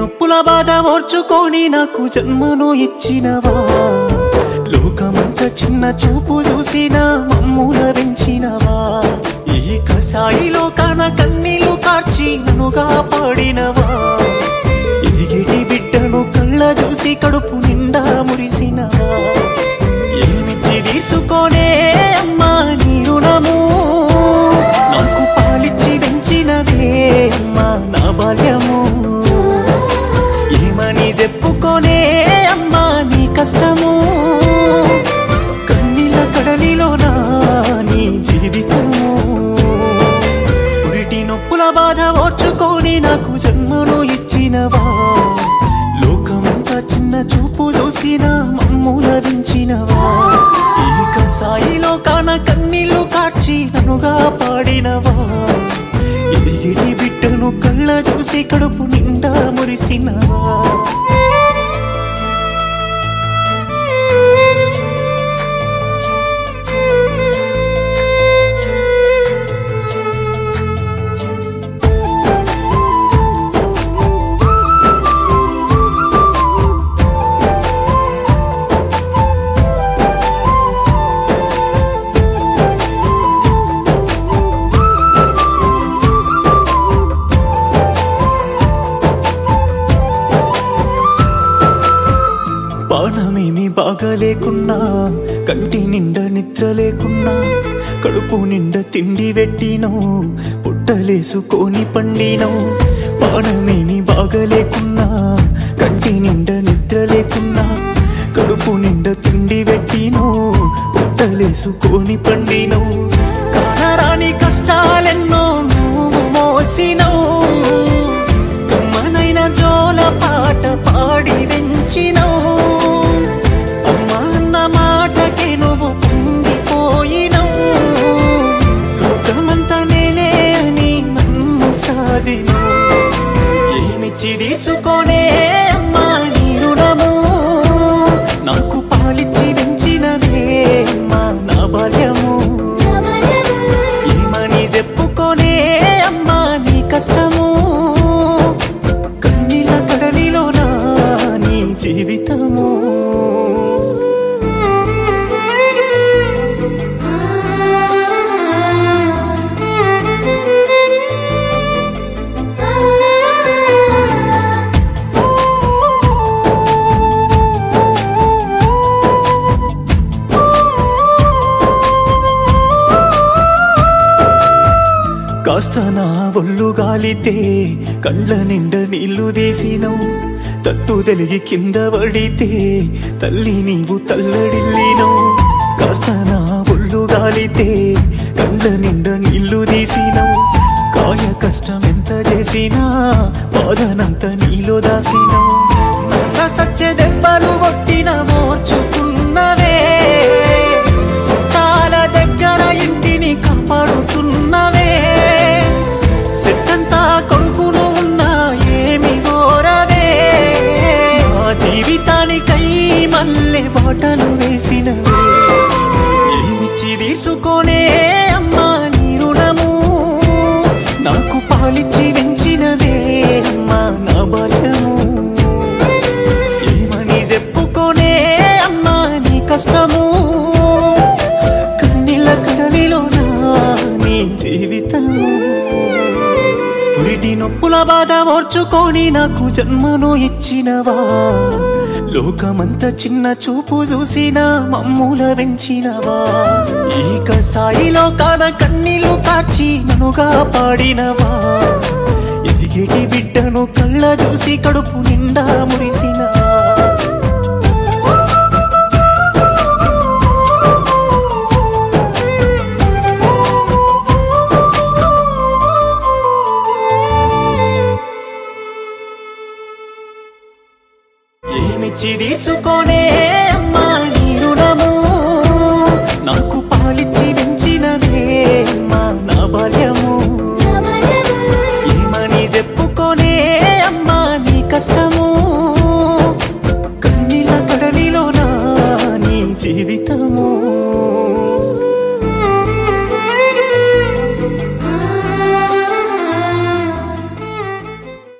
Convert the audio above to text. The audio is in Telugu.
నొప్పుల బాధ ఓర్చుకొని నాకు జన్మను ఇచ్చినవా లోకమంత చిన్న చూపు చూసిన మమ్ముల పెంచినవా ఈ కసాయిలో కాన కన్నీళ్లు కార్చి నన్ను కాపాడినవా ఎదిగిటి బిడ్డను కళ్ళ చూసి కడుపు నిండా మురిసినవా ఏమిచ్చి తీసుకోనే అమ్మా నీ రుణము నాకు పాలిచ్చి పెంచినవే అమ్మా నా బాల్యము ఏమని చెప్పుకోనే అమ్మా నీ కష్టము కన్నీళ్ళ కడలిలోనా నీ జీవితము ఉరిటి నొప్పుల బాధ ఓర్చుకొని నాకు జన్మను ఇచ్చినవా లోకమంతా చిన్న చూపు చూసిన మమ్ముల దించినవా ఈ కసాయిలో కాన కన్నీళ్లు కార్చి నన్నుగా పాడినవా ఎదిగిటి బిడ్డను కళ్ళ చూసి కడుపు నిండా మురిసినవా పానమేమి బాగలేకున్నా కంటి నిండా నిద్ర లేకున్నా కడుపు నిండా తిండి పెట్టినో పుట్టలేసుకొని పండినో పానమేమి బాగలేకున్నా కంటి నిండా నిద్ర లేకున్నా కడుపు నిండా తిండి పెట్టినో పుట్టలేసుకొని పండినో కానరాని కష్టాలెన్నో నువ్వు మోసినవు కమ్మనైన జోల పాట పాడి వెంచినవు అమ్మా అన్న మాటకి నువ్వు పొంగిపోయినవు లోకమంతా నేనే అని నన్ను సాధిను ఏమిచ్చి తీసుకొనే అమ్మా నీ రుణము నాకు పాలిచ్చి పెంచినవే అమ్మా నా బాల్యము ఏమని చెప్పుకోనే అమ్మా నీ కష్టము కన్నీల కడలిలోనా నీ జీవితము కాస్త నా ఒళ్ళు గాలితే కండ్ల నిండా నీళ్లు తీసినవు తట్టు తెలిగి కింద పడితే తల్లి నీవు తల్లడిల్లినవు కాస్త నా ఒళ్ళు గాలితే కండ్ల నిండా నీళ్లు తీసినవు కాయ కష్టం ఎంత చేసినా బాధనంత నీలో దాసినవు నల్ల సచ్చే దెబ్బలు కొట్టిన మోచుకున్నవే చుట్టాల దగ్గర ఇంటిని కాపాడుతున్నవే సెట్టంతా కొడుకును ఉన్నా ఏమి గోరవే మా జీవితానికై మల్లె బాటలు వేసినవే ఏమిచ్చి తీసుకోనే అమ్మా నీ రుణము నాకు పాలిచ్చి వెంచినవే అమ్మా నా బాల్యము ఏమని చెప్పుకోనే అమ్మా నీ కష్టము కన్నీళ్ళ కడలిలోనా నీ జీవితము పురిటి నొప్పుల బాధ ఓర్చుకొని నాకు జన్మను ఇచ్చినవా లోకమంత చిన్న చూపు చూసిన మమ్ముల వెంచినవా ఈ కసాయిలో కాన కన్నీళ్లు కార్చి నన్నుగా పాడినవా ఎదిగేటి బిడ్డను కళ్ళ చూసి కడుపు నిండా మురిసినవా ఏమిచ్చి తీసుకొనే అమ్మా నీ రుణము నాకు పాలిచ్చి పెంచినవే అమ్మా నా బాల్యము ఏమని చెప్పుకోనే అమ్మా నీ కష్టము కన్నీళ్ళ కడలిలోనా నీ జీవితము